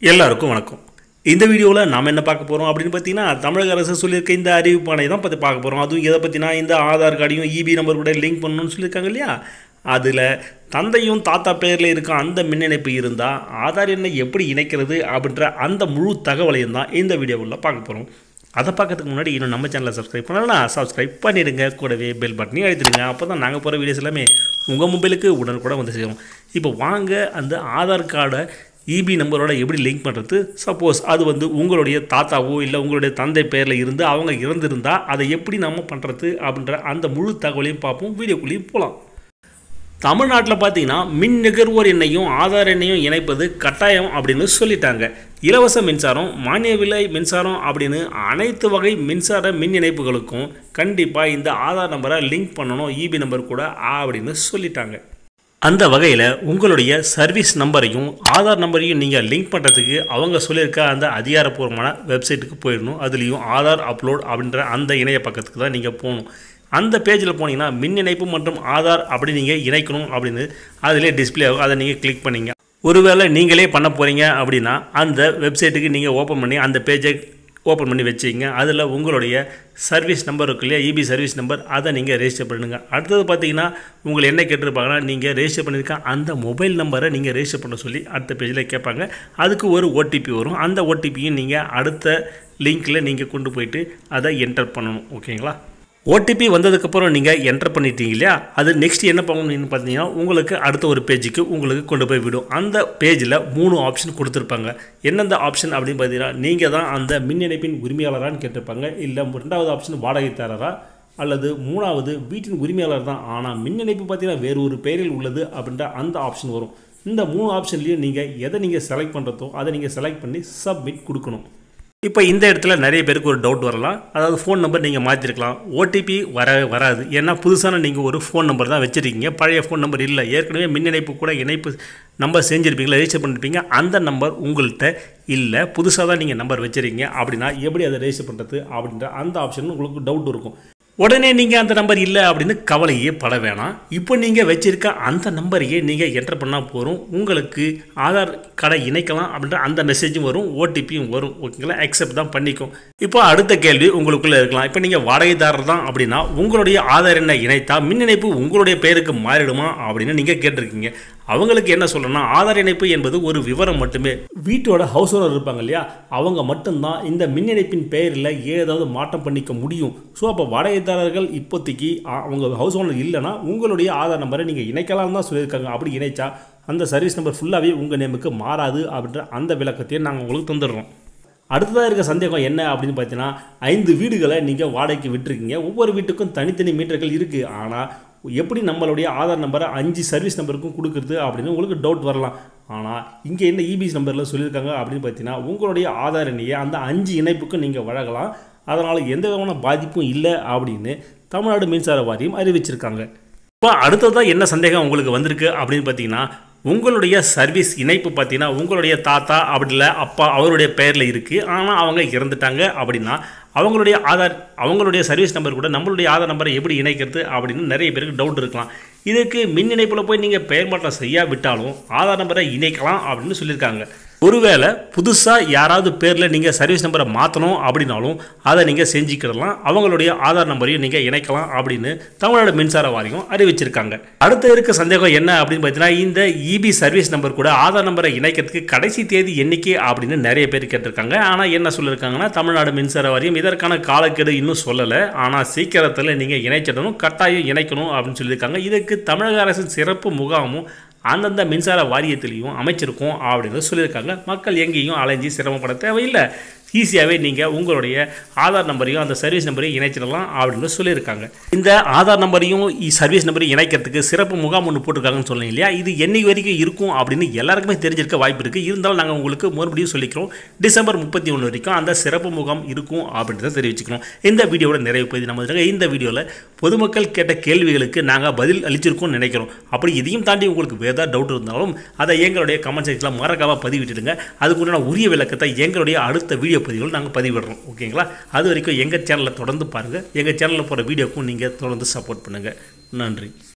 எல்லாருக்கும் வணக்கம் இந்த வீடியோவில் நாம் என்ன பார்க்க போகிறோம் அப்படின்னு பார்த்தீங்கன்னா தமிழக அரசு சொல்லியிருக்க இந்த அறிவிப்பானை தான் பற்றி பார்க்க போகிறோம் அதுவும் எதை பற்றினா இந்த ஆதார் கார்டையும் இபி நம்பர் கூட லிங்க் பண்ணணும்னு சொல்லியிருக்காங்க இல்லையா அதில் தந்தையும் தாத்தா பேரில் இருக்க அந்த மின் இணைப்பு இருந்தால் ஆதார் எண்ணை எப்படி இணைக்கிறது அப்படின்ற அந்த முழு தகவலையும் தான் இந்த வீடியோவில் பார்க்க போகிறோம் அதை பார்க்கறதுக்கு முன்னாடி இன்னும் நம்ம சேனலை சப்ஸ்கிரைப் பண்ணலாம் சப்ஸ்கிரைப் பண்ணிடுங்க கூடவே பெல் பட்டனையும் அழுத்திடுங்க அப்போ தான் நாங்கள் போகிற வீடியோஸ் எல்லாமே உங்கள் மொபைலுக்கு உடனுக்குடன் வந்து சேரும் இப்போ வாங்க அந்த ஆதார் கார்டை இபி நம்பரோட எப்படி லிங்க் பண்ணுறது சப்போஸ் அது வந்து உங்களுடைய தாத்தாவோ இல்லை உங்களுடைய தந்தை பேரில் இருந்து அவங்க இறந்துருந்தால் அதை எப்படி நம்ம பண்ணுறது அப்படின்ற அந்த முழு தகவலையும் பார்ப்போம் வீடியோக்குள்ளேயும் போகலாம் தமிழ்நாட்டில் பார்த்தீங்கன்னா மின் நுகர்வோர் எண்ணையும் ஆதார் எண்ணையும் இணைப்பது கட்டாயம் அப்படின்னு சொல்லிட்டாங்க இலவச மின்சாரம் மானிய விலை மின்சாரம் அப்படின்னு அனைத்து வகை மின்சார மின் இணைப்புகளுக்கும் கண்டிப்பாக இந்த ஆதார் நம்பரை லிங்க் பண்ணணும் இபி நம்பர் கூட அப்படின்னு சொல்லிட்டாங்க அந்த வகையில் உங்களுடைய சர்வீஸ் நம்பரையும் ஆதார் நம்பரையும் நீங்கள் லிங்க் பண்ணுறதுக்கு அவங்க சொல்லியிருக்க அந்த அதிகாரப்பூர்வமான வெப்சைட்டுக்கு போயிடணும் அதுலேயும் ஆதார் அப்லோட் அப்படின்ற அந்த இணைய பக்கத்துக்கு தான் நீங்கள் போகணும் அந்த பேஜில் போனீங்கன்னா மின் இணைப்பு மற்றும் ஆதார் அப்படி நீங்கள் இணைக்கணும் அப்படின்னு அதிலே டிஸ்பிளே ஆகும் அதை நீங்கள் கிளிக் பண்ணீங்க ஒருவேளை நீங்களே பண்ண போகிறீங்க அப்படின்னா அந்த வெப்சைட்டுக்கு நீங்கள் ஓப்பன் பண்ணி அந்த பேஜை ஓப்பன் பண்ணி வச்சுக்கிங்க அதில் உங்களுடைய சர்வீஸ் நம்பர் இருக்கு இல்லையா இபி சர்வீஸ் நம்பர் அதை நீங்கள் ரெஜிஸ்டர் பண்ணுங்க அடுத்தது பார்த்தீங்கன்னா உங்களை என்ன கேட்டிருப்பாங்கன்னா நீங்கள் ரெஜிஸ்டர் பண்ணியிருக்க அந்த மொபைல் நம்பரை நீங்கள் ரெஜிஸ்டர் பண்ண சொல்லி அடுத்த பேஜில் கேட்பாங்க அதுக்கு ஒரு ஓடிபி வரும் அந்த ஓடிபியும் நீங்கள் அடுத்த லிங்க்கில் நீங்கள் கொண்டு போயிட்டு அதை என்டர் பண்ணணும் ஓகேங்களா ஓடிபி வந்ததுக்கப்புறம் நீங்கள் என்டர் பண்ணிட்டீங்க இல்லையா அது நெக்ஸ்ட் என்ன பண்ணணும்னு பார்த்தீங்கன்னா உங்களுக்கு அடுத்த ஒரு பேஜுக்கு உங்களுக்கு கொண்டு போய் விடும் அந்த பேஜில் மூணு ஆப்ஷன் கொடுத்துருப்பாங்க எந்தெந்த ஆப்ஷன் அப்படின்னு பார்த்தீங்கன்னா நீங்கள் தான் அந்த மின் இணைப்பின் உரிமையாளரான்னு கேட்டிருப்பாங்க இல்லை ரெண்டாவது ஆப்ஷன் வாடகைதாரரா அல்லது மூணாவது வீட்டின் உரிமையாளர் தான் ஆனால் மின் இணைப்பு பார்த்தீங்கன்னா வேறு ஒரு பெயரில் உள்ளது அப்படின்ற அந்த ஆப்ஷன் வரும் இந்த மூணு ஆப்ஷன்லேயும் நீங்கள் எதை நீங்கள் செலக்ட் பண்ணுறதோ அதை நீங்கள் செலக்ட் பண்ணி சப்மிட் கொடுக்கணும் இப்போ இந்த இடத்துல நிறைய பேருக்கு ஒரு டவுட் வரலாம் அதாவது ஃபோன் நம்பர் நீங்கள் மாற்றிருக்கலாம் ஓடிபி வர வராது ஏன்னா புதுசான நீங்கள் ஒரு ஃபோன் நம்பர் தான் வச்சுருக்கீங்க பழைய ஃபோன் நம்பர் இல்லை ஏற்கனவே மின் இணைப்பு கூட இணைப்பு நம்பர் செஞ்சுருப்பீங்களா ரெஜிஸ்டர் பண்ணிருப்பீங்க அந்த நம்பர் உங்கள்கிட்ட இல்லை புதுசாக தான் நீங்கள் நம்பர் வச்சுருக்கீங்க அப்படின்னா எப்படி அதை ரெஜிஸ்டர் பண்ணுறது அப்படின்ற அந்த ஆப்ஷன் உங்களுக்கு டவுட் இருக்கும் உடனே நீங்கள் அந்த நம்பர் இல்லை அப்படின்னு கவலையே பட வேணாம் இப்போ நீங்கள் வச்சிருக்க அந்த நம்பரையே நீங்கள் என்டர் பண்ணால் போகிறோம் உங்களுக்கு ஆதார் கார்டை இணைக்கலாம் அப்படின்ற அந்த மெசேஜும் வரும் ஓடிபியும் வரும் ஓகேங்களா அக்செப்ட் தான் பண்ணிக்கும் இப்போ அடுத்த கேள்வி உங்களுக்குள்ளே இருக்கலாம் இப்போ நீங்கள் வாடகைதாரர் தான் அப்படின்னா உங்களுடைய ஆதார் எண்ணை இணைத்தா மின் இணைப்பு உங்களுடைய பெயருக்கு மாறிடுமா அப்படின்னு நீங்கள் கேட்டிருக்கீங்க அவங்களுக்கு என்ன சொல்லணும்னா ஆதார் இணைப்பு என்பது ஒரு விவரம் மட்டுமே வீட்டோட ஹவுஸ் ஓனர் இருப்பாங்க இல்லையா அவங்க மட்டும்தான் இந்த மின் இணைப்பின் பெயரில் ஏதாவது மாற்றம் பண்ணிக்க முடியும் ஸோ அப்போ வாடகைதாரர்கள் இப்போதைக்கு அவங்க ஹவுஸ் ஓனர் இல்லைன்னா உங்களுடைய ஆதார் நம்பரை நீங்கள் இணைக்கலாம் தான் சொல்லியிருக்காங்க அப்படி இணைச்சா அந்த சர்வீஸ் நம்பர் ஃபுல்லாகவே உங்கள் நேமுக்கு மாறாது அப்படின்ற அந்த விளக்கத்தையும் நாங்கள் உங்களுக்கு தந்துடுறோம் அடுத்ததாக இருக்க சந்தேகம் என்ன அப்படின்னு பார்த்தீங்கன்னா ஐந்து வீடுகளை நீங்கள் வாடகைக்கு விட்டுருக்கீங்க ஒவ்வொரு வீட்டுக்கும் தனித்தனி மீட்டர்கள் இருக்குது ஆனால் எப்படி நம்மளுடைய ஆதார் நம்பரை அஞ்சு சர்வீஸ் நம்பருக்கும் கொடுக்குறது அப்படின்னு உங்களுக்கு டவுட் வரலாம் ஆனால் இங்கே என்ன இபிஎஸ் நம்பரில் சொல்லியிருக்காங்க அப்படின்னு பார்த்தீங்கன்னா உங்களுடைய ஆதார் எண்ணையை அந்த அஞ்சு இணைப்புக்கும் நீங்கள் வழங்கலாம் அதனால் எந்த விதமான பாதிப்பும் இல்லை அப்படின்னு தமிழ்நாடு மின்சார வாரியம் அறிவிச்சிருக்காங்க இப்போ அடுத்ததாக என்ன சந்தேகம் உங்களுக்கு வந்திருக்கு அப்படின்னு பார்த்தீங்கன்னா உங்களுடைய சர்வீஸ் இணைப்பு பார்த்தீங்கன்னா உங்களுடைய தாத்தா அப்படி இல்லை அப்பா அவருடைய பெயரில் இருக்குது ஆனால் அவங்க இறந்துட்டாங்க அப்படின்னா அவங்களுடைய ஆதார் அவங்களுடைய சர்வீஸ் நம்பர் கூட நம்மளுடைய ஆதார் நம்பரை எப்படி இணைக்கிறது அப்படின்னு நிறைய பேருக்கு டவுட் இருக்கலாம் இதுக்கு மின் இணைப்பில் போய் நீங்கள் பெயர் மாற்றம் செய்யா விட்டாலும் ஆதார் நம்பரை இணைக்கலாம் அப்படின்னு சொல்லியிருக்காங்க ஒருவேளை புதுசாக யாராவது பேரில் நீங்கள் சர்வீஸ் நம்பரை மாற்றணும் அப்படின்னாலும் அதை நீங்கள் செஞ்சுக்கிடலாம் அவங்களுடைய ஆதார் நம்பரையும் நீங்கள் இணைக்கலாம் அப்படின்னு தமிழ்நாடு மின்சார வாரியம் அறிவிச்சிருக்காங்க அடுத்த இருக்க சந்தேகம் என்ன அப்படின்னு பார்த்தீங்கன்னா இந்த இபி சர்வீஸ் நம்பர் கூட ஆதார் நம்பரை இணைக்கிறதுக்கு கடைசி தேதி எண்ணிக்கை அப்படின்னு நிறைய பேர் கேட்டிருக்காங்க ஆனால் என்ன சொல்லியிருக்காங்கன்னா தமிழ்நாடு மின்சார வாரியம் இதற்கான காலக்கெடு இன்னும் சொல்லலை ஆனால் சீக்கிரத்தில் நீங்கள் இணைச்சிடணும் கட்டாயம் இணைக்கணும் அப்படின்னு சொல்லியிருக்காங்க இதுக்கு தமிழக அரசின் சிறப்பு முகாமும் அந்தந்த மின்சார வாரியத்திலையும் அமைச்சிருக்கோம் அப்படின்னு சொல்லியிருக்காங்க மக்கள் எங்கேயும் அலைஞ்சி சிரமப்பட தேவையில்லை ஈஸியாகவே நீங்கள் உங்களுடைய ஆதார் நம்பரையும் அந்த சர்வீஸ் நம்பரையும் இணைச்சிடலாம் அப்படின்னு சொல்லியிருக்காங்க இந்த ஆதார் நம்பரையும் சர்வீஸ் நம்பரையும் இணைக்கிறதுக்கு சிறப்பு முகாம் ஒன்று போட்டிருக்காங்கன்னு சொன்னீங்க இல்லையா இது என்னைக்கு வரைக்கும் இருக்கும் அப்படின்னு எல்லாருக்குமே தெரிஞ்சிருக்க வாய்ப்பு இருக்குது இருந்தாலும் நாங்கள் உங்களுக்கு மறுபடியும் சொல்லிக்கிறோம் டிசம்பர் முப்பத்தி ஒன்று வரைக்கும் அந்த சிறப்பு முகாம் இருக்கும் அப்படின்றத தெரிவிச்சுக்கிறோம் இந்த வீடியோட நிறைவு பகுதி நம்ம இந்த வீடியோவில் பொதுமக்கள் கேட்ட கேள்விகளுக்கு நாங்கள் பதில் அளிச்சிருக்கோம்னு நினைக்கிறோம் அப்படி இதையும் தாண்டி உங்களுக்கு வேறு ஏதாவது டவுட் இருந்தாலும் அதை எங்களுடைய கமெண்ட் செக்ஷனில் மறக்காம பதிவிட்டுடுங்க அதுக்குண்டான உரிய விளக்கத்தை எங்களுடைய அடுத்த வீடியோ பதிவுகள் நாங்கள் பதிவிடுறோம் ஓகேங்களா அது வரைக்கும் எங்கள் சேனலை தொடர்ந்து பாருங்கள் எங்கள் சேனலில் போகிற வீடியோக்கும் நீங்கள் தொடர்ந்து சப்போர்ட் பண்ணுங்கள் நன்றி